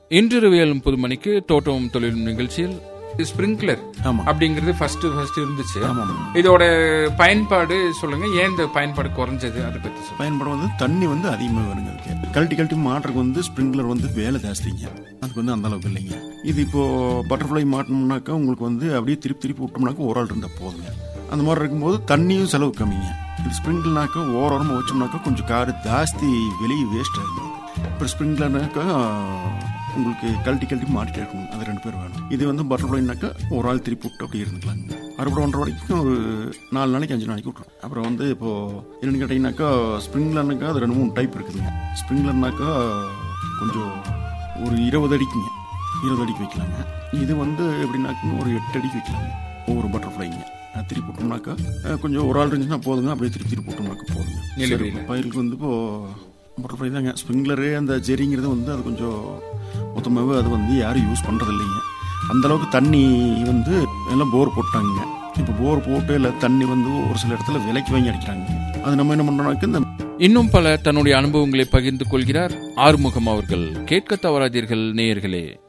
இன்றிரவியலும் புதுமணிக்கு தோட்டமும் தொழிலும் நிகழ்ச்சியில் ஸ்பிரிங்க்லர் ஆமா. அப்படிங்கிறது ஃபர்ஸ்ட் ஃபர்ஸ்ட் இருந்துச்சு ஆமாம் இதோட பயன்பாடு சொல்லுங்க ஏன் இந்த பயன்பாடு குறைஞ்சது அதை பத்தி சொல்லுங்க பயன்பட வந்து தண்ணி வந்து அதிகமாக வருங்க அதுக்கு கழட்டி கழட்டி மாட்டுறதுக்கு வந்து ஸ்ப்ரிங்க்லர் வந்து வேலை ஜாஸ்திங்க அதுக்கு வந்து அந்த அளவுக்கு இல்லைங்க இது இப்போ பட்டர்ஃப்ளை மாட்டணும்னாக்கா உங்களுக்கு வந்து அப்படியே திருப்பி திருப்பி விட்டோம்னாக்கா ஒரு ஆள் இருந்தால் போதுங்க அந்த மாதிரி இருக்கும்போது தண்ணியும் செலவு கம்மிங்க இது ஸ்ப்ரிங்க்லர்னாக்கா ஓரமாக வச்சோம்னாக்கா கொஞ்சம் காரு ஜாஸ்தி வெளியே வேஸ்ட் ஆகுது இப்போ ஸ்ப்ரிங்க்லர்னாக்கா உங்களுக்கு கழட்டி கழட்டி மாட்டிட்டே இருக்கணும் அது ரெண்டு பேர் வேணும் இது வந்து பட்டர்ஃப்ளைனாக்கா ஒரு ஆள் திருப்பி விட்டு அப்படியே இருந்துக்கலாங்க அறுபது ஒன்றரை வரைக்கும் ஒரு நாலு நாளைக்கு அஞ்சு நாளைக்கு விட்டுரும் அப்புறம் வந்து இப்போ என்னன்னு கேட்டிங்கனாக்கா ஸ்ப்ரிங்க்லர்னாக்கா அது ரெண்டு மூணு டைப் இருக்குதுங்க ஸ்ப்ரிங்க்லர்னாக்கா கொஞ்சம் ஒரு இருபது அடிக்குங்க இருபது அடிக்கு வைக்கலாங்க இது வந்து எப்படின்னாக்கா ஒரு எட்டு அடிக்கு வைக்கலாங்க ஒவ்வொரு பட்டர்ஃப்ளைங்க அது திருப்பி விட்டோம்னாக்கா அஹ், கொஞ்சம் ஒரு ஆள் இருந்துச்சுன்னா போதுங்க அப்படியே திருப்பி திருப்பி விட்டோம்னாக்கா போதுங்க நிலுவையில். சரி, பயிருக்கு வந்து இப்போ பட்டர்ஃப்ளை தாங்க ஸ்ப்ரிங்க்லரு அந்த ஜெரிங்கிறது வந்து அது கொஞ்சம் மொத்தமாகவே அது வந்து யாரும் யூஸ் பண்ணுறது இல்லைங்க அந்த அளவுக்கு தண்ணி வந்து எல்லாம் போர் போட்டாங்க இப்போ போர் போட்டு இல்லை தண்ணி வந்து ஒரு சில இடத்துல விலைக்கு வாங்கி அடிக்கிறாங்க அது நம்ம என்ன பண்ணுறோம்னாக்க இந்த இன்னும் பல தன்னுடைய அனுபவங்களை பகிர்ந்து கொள்கிறார் ஆறுமுகம் அவர்கள் கேட்க தவறாதீர்கள் நேயர்களே